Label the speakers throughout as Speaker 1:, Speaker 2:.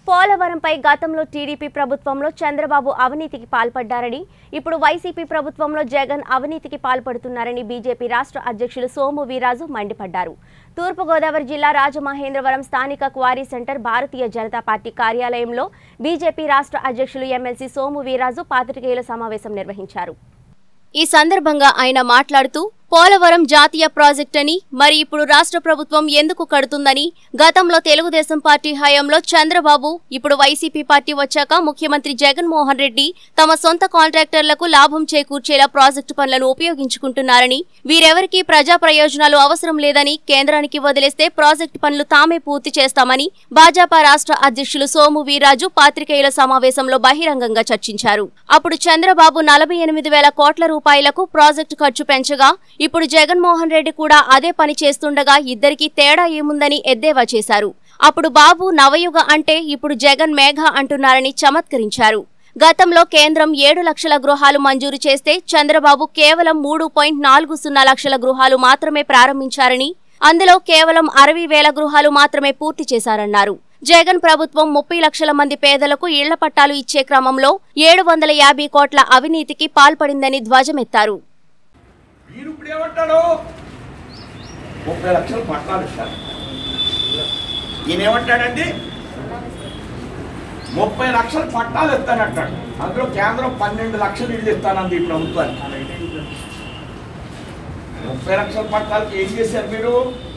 Speaker 1: పోలవరంపై గతంలో టీడీపీ ప్రభుత్వంలో చంద్రబాబు అవినీతికి పాల్పడ్డారని ఇప్పుడు వైసీపీ ప్రభుత్వంలో జగన్ అవినీతికి పాల్పడుతున్నారని బీజేపీ రాష్ట్ర అధ్యక్షులు సోము వీరాజు మండిపడ్డారు తూర్పుగోదావరి జిల్లా రాజమహేంద్రవరం స్థానిక quarry centre Bharatiya Janata party కార్యాలయంలో బీజేపీ రాష్ట్ర అధ్యక్షులు ఎమ్మెల్సీ సోము వీరాజు పాత్రికేయుల సమావేశం నిర్వహించారు ఈ సందర్భంగా ఆయన మాట్లాడుతూ పోలవరం జాతీయ ప్రాజెక్ట్ అని మరి ఇప్పుడు రాష్ట్ర ప్రభుత్వం ఎందుకు కడుతుందని గతంలో తెలుగుదేశం పార్టీ హయాంలో చంద్రబాబు ఇప్పుడు వైసీపీ పార్టీ వచ్చాక ముఖ్యమంత్రి జగన్మోహన్ రెడ్డి తమ సొంత కాంట్రాక్టర్లకు లాభం చేకూర్చేలా ప్రాజెక్టు పనులను ఉపయోగించుకుంటున్నారని వీరెవరికీ ప్రజా ప్రయోజనాలు అవసరం లేదని కేంద్రానికి వదిలేస్తే ప్రాజెక్టు పనులు తామే పూర్తి చేస్తామని భాజపా రాష్ట్ర అధ్యక్షులు సోము వీరాజు పాత్రికేయుల సమావేశంలో బహిరంగంగా చర్చించారు అప్పుడు చంద్రబాబు నలభై ఎనిమిది వేల కోట్ల రూపాయలకు ప్రాజెక్టు ఖర్చు పెంచగా ఇప్పుడు జగన్మోహన్ రెడ్డి కూడా అదే పని చేస్తుండగా ఇద్దరికీ తేడా ఏముందని ఎద్దేవా చేశారు అప్పుడు బాబు నవయుగ అంటే ఇప్పుడు జగన్ మేఘ అంటున్నారని చమత్కరించారు గతంలో కేంద్రం ఏడు లక్షల గృహాలు మంజూరు చేస్తే చంద్రబాబు కేవలం మూడు పాయింట్ నాలుగు సున్నా లక్షల గృహాలు మాత్రమే ప్రారంభించారని అందులో కేవలం అరవై వేల గృహాలు మాత్రమే పూర్తి చేశారన్నారు జగన్ ప్రభుత్వం ముప్పై లక్షల మంది పేదలకు ఇళ్ల పట్టాలు ఇచ్చే క్రమంలో ఏడు వందల యాభై కోట్ల అవినీతికి పాల్పడిందని ధ్వజమెత్తారు
Speaker 2: వీరు ఇప్పుడు ఏమంటాడు ముప్పై లక్షలు పట్టాలు ఇస్తారు ఈయన ఏమంటాడండి ముప్పై లక్షలు పట్టాలు ఇస్తానంటాడు అందులో కేంద్రం పన్నెండు లక్షలు ఇల్లు ఇస్తానంది ఈ ప్రభుత్వానికి ముప్పై లక్షల పట్టాలకి ఏం చేశారు మీరు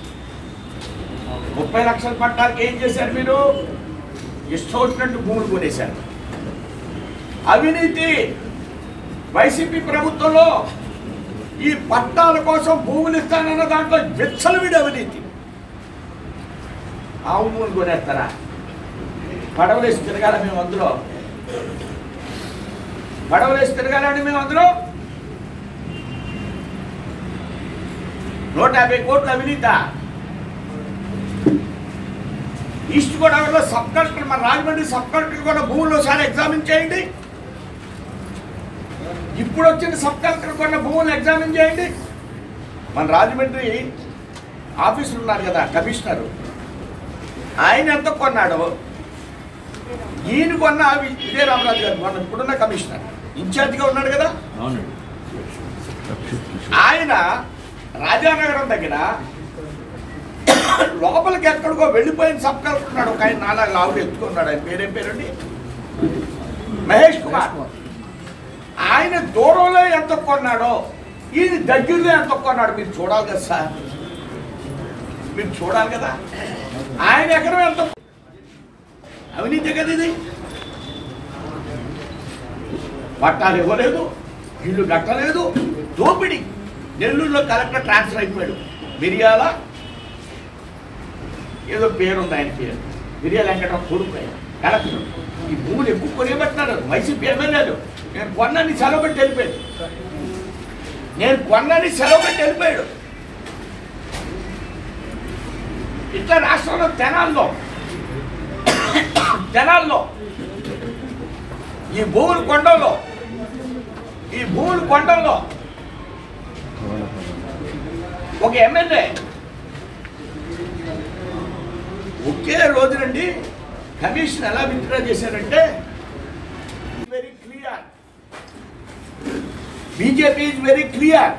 Speaker 2: ముప్పై లక్షల పట్టాలకి ఏం చేశారు మీరు ఇష్టం వచ్చినట్టు భూములు కొనేశారు అవినీతి వైసీపీ ప్రభుత్వంలో ఈ పట్టాల కోసం భూములు ఇస్తానన్న దాంట్లో విచ్చలవిడి అవినీతి ఆవు భూములు కొనేస్తారా పడవలేసి తిరగాల మేము అందులో పడవలేసి తిరగాలండి మేము అందులో నూట యాభై కోట్ల అవినీత ఈస్ట్ గోదావరిలో సబ్ కలెక్టర్ మన రాజమండ్రి సబ్ కలెక్టర్ కూడా భూములు ఒకసారి ఎగ్జామిన్ చేయండి ఇప్పుడు వచ్చిన సబ్ కలెక్టర్ కొన్న భూములు ఎగ్జామిన్ చేయండి మన రాజమండ్రి ఆఫీసులు ఉన్నారు కదా కమిషనర్ ఆయన ఎంత కొన్నాడు ఈయన కొన్న వి- విజయ రామరాజు గారు మన ఇప్పుడున్న కమిషనర్ ఇన్ఛార్జిగా ఉన్నాడు కదా
Speaker 3: అవునండి
Speaker 2: ఆయన రాజానగరం దగ్గర లోపలికి ఎక్కడికో వెళ్ళిపోయిన సబ్ కలెక్టర్ ఉన్నాడు ఒక ఆయన నాలుగు లావులు ఎత్తుకున్నాడు ఆయన పేరేం పేరండి మహేష్ కుమార్ ఆయన దూరంలో ఎంత కొన్నాడో ఈయన దగ్గరలో ఎంత కొన్నాడు మీరు చూడాలి కదా సార్ మీరు చూడాలి కదా ఆయన ఎకరం ఎంత అవినీతి కదా ఇది పట్టాలు ఇవ్వలేదు ఇల్లు కట్టలేదు దోపిడి నెల్లూరులో కలెక్టర్ ట్రాన్స్ఫర్ అయిపోయాడు మిరియాల ఏదో పేరుంది ఆయన పేరు మిరియాల వెంకటరావు కొడుకు ఆయన కలెక్టర్ ఈ భూములు ఎక్కువ కొనేబట్టినారు వైసీపీ ఎమ్మెల్యేలు నేను కొన్నాన్ని సెలవు పెట్టి వెళ్ళిపోయాడు నేను కొన్నాన్ని సెలవు పెట్టి వెళ్ళిపోయాడు ఇట్లా రాష్ట్రంలో తెనాల్లో తెనాల్లో ఈ భూములు కొండల్లో ఈ భూములు కొండల్లో ఒక ఎమ్మెల్యే ఒకే రోజునండి కమిషన్ ఎలా విత్డ్రా చేశారంటే very clear BJP is very clear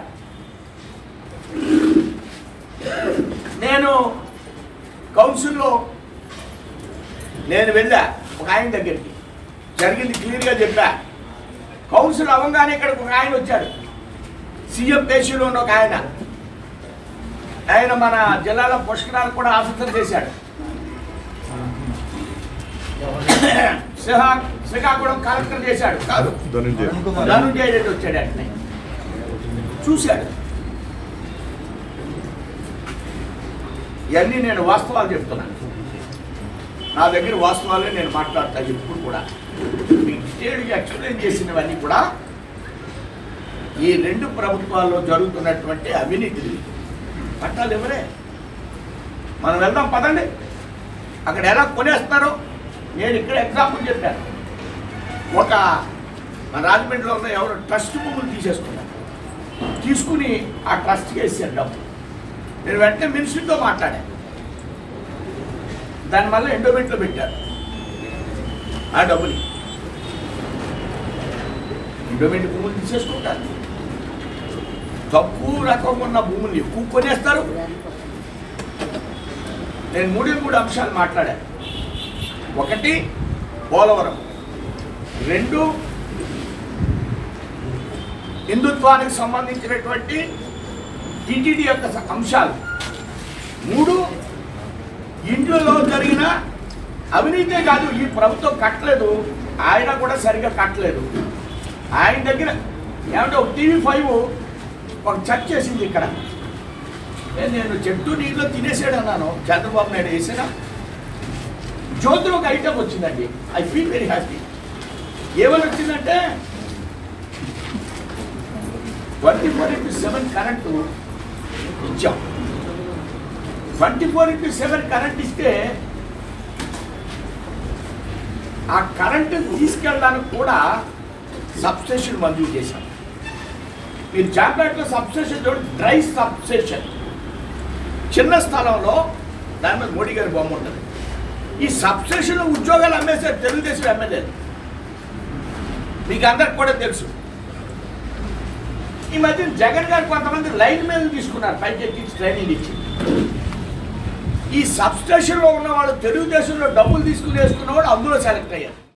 Speaker 2: నేను కౌన్సిల్లో నేను వెళ్ళా ఒక ఆయన దగ్గరికి జరిగింది క్లియర్గా చెప్పా కౌన్సిల్ అవ్వగానే ఇక్కడికి ఒక ఆయన వచ్చాడు సీఎం పేషీలో ఉన్న ఒక ఆయన ఆయన మన జిల్లాలో పుష్కరాలు కూడా ఆఫీసర్ చేశాడు శ్రీహా శ్రీకాకుళం కలెక్టర్ చేశాడు కాదు
Speaker 3: ధనంజయ
Speaker 2: ధనుంజయ రెడ్డి వచ్చాడు అంటే చూశాడు ఇవన్నీ నేను వాస్తవాలు చెప్తున్నాను నా దగ్గర వాస్తవాలే నేను మాట్లాడతాను ఇప్పుడు కూడా మీకు డీటెయిల్గా ఎక్స్ప్లెయిన్ చేసినవన్నీ కూడా ఈ రెండు ప్రభుత్వాల్లో జరుగుతున్నటువంటి అవినీతి పట్టాలు ఎవరే మనం వెళ్దాం పదండి అక్కడ ఎలా కొనేస్తారో నేను ఇక్కడ ఎగ్జాంపుల్ చెప్పాను ఒక మన రాజమండ్రిలో ఉన్న ఎవరు ట్రస్ట్ భూములు తీసేసుకున్నారు తీసుకుని ఆ ట్రస్ట్కి వేసారు డబ్బు నేను వెంటనే మినిస్ట్రీతో మాట్లాడాను దానివల్ల ఎండోమెంట్లో పెట్టారు ఆ డబ్బుని ఎండోమెంట్ భూములు తీసేసుకుంటారు తక్కువ రకం ఉన్న భూముల్ని ఎక్కువ కొనేస్తారు నేను మూడే మూడు అంశాలు మాట్లాడాను ఒకటి పోలవరం రెండు హిందుత్వానికి సంబంధించినటువంటి టిటిడి యొక్క స- అంశాలు మూడు ఇంట్లో జరిగిన అవినీతే కాదు ఈ ప్రభుత్వం కట్టలేదు ఆయన కూడా సరిగా కట్టలేదు ఆయన దగ్గర ఏమంటే ఒక టీవీ ఫైవ్ ఒక చర్చ చేసింది ఇక్కడ ఏ నేను చెట్టు నీళ్ళు తినేసాడు అన్నాను చంద్రబాబు నాయుడు వేసిన జ్యోతిలో ఒక ఐటమ్ వచ్చిందండి ఐ ఫీల్ వెరీ హ్యాపీ ఏమని వచ్చిందంటే twenty four into seven current ఇచ్చాం twenty four into seven current ఇస్తే ఆ కరెంటు తీసుకెళ్ళడానికి కూడా సబ్స్టేషన్ మంజూరు చేశాం మీరు జాబ్లెట్లో సబ్స్టేషన్ చూడండి డ్రై సబ్స్టేషన్ చిన్న స్థలంలో దాని మీద మోడీ గారి బొమ్మ ఉంటుంది ఈ సబ్స్టేషన్లో ఉద్యోగాలు అమ్మేశారు తెలుగుదేశం ఎమ్మెల్యేలు మీకు అందరికి కూడా తెలుసు ఈ మధ్య జగన్ గారు కొంతమంది లైన్ మీద తీసుకున్నారు పైకి ఎక్కించి ట్రైనింగ్ ఇచ్చి ఈ సబ్స్టేషన్లో ఉన్న వాళ్ళు తెలుగుదేశంలో డబ్బులు తీసుకుని వేసుకున్న వాళ్ళు అందులో సెలెక్ట్ అయ్యారు